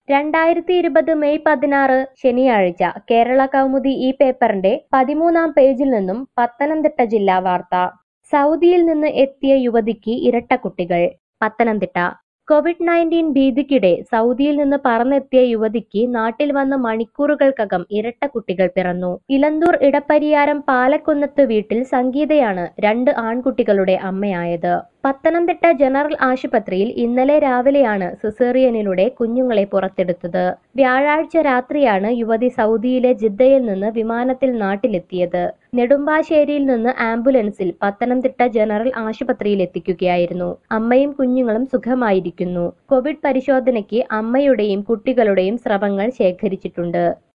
രണ്ടായിരത്തി ഇരുപത് മെയ് പതിനാറ് ശനിയാഴ്ച കേരള കൗമുദി ഈ പേപ്പറിന്റെ പതിമൂന്നാം പേജിൽ നിന്നും പത്തനംതിട്ട ജില്ലാ വാർത്ത സൗദിയിൽ നിന്ന് എത്തിയ യുവതിക്ക് ഇരട്ടക്കുട്ടികൾ പത്തനംതിട്ട കോവിഡ് നയൻറ്റീൻ ഭീതിക്കിടെ സൗദിയിൽ നിന്ന് പറന്നെത്തിയ യുവതിക്ക് നാട്ടിൽ വന്ന് മണിക്കൂറുകൾക്കകം ഇരട്ട കുട്ടികൾ പിറന്നു ഇലന്തൂർ ഇടപ്പരിയാരം പാലക്കുന്നത്ത് വീട്ടിൽ സംഗീതയാണ് രണ്ട് ആൺകുട്ടികളുടെ അമ്മയായത് പത്തനംതിട്ട ജനറൽ ആശുപത്രിയിൽ ഇന്നലെ രാവിലെയാണ് സിസേറിയനിലൂടെ കുഞ്ഞുങ്ങളെ പുറത്തെടുത്തത് വ്യാഴാഴ്ച രാത്രിയാണ് യുവതി സൗദിയിലെ ജിദ്ദയിൽ നിന്ന് വിമാനത്തിൽ നാട്ടിലെത്തിയത് നെടുമ്പാശ്ശേരിയിൽ നിന്ന് ആംബുലൻസിൽ പത്തനംതിട്ട ജനറൽ ആശുപത്രിയിൽ എത്തിക്കുകയായിരുന്നു അമ്മയും കുഞ്ഞുങ്ങളും സുഖമായിരിക്കുന്നു കോവിഡ് പരിശോധനയ്ക്ക് അമ്മയുടെയും കുട്ടികളുടെയും സ്രവങ്ങൾ ശേഖരിച്ചിട്ടുണ്ട്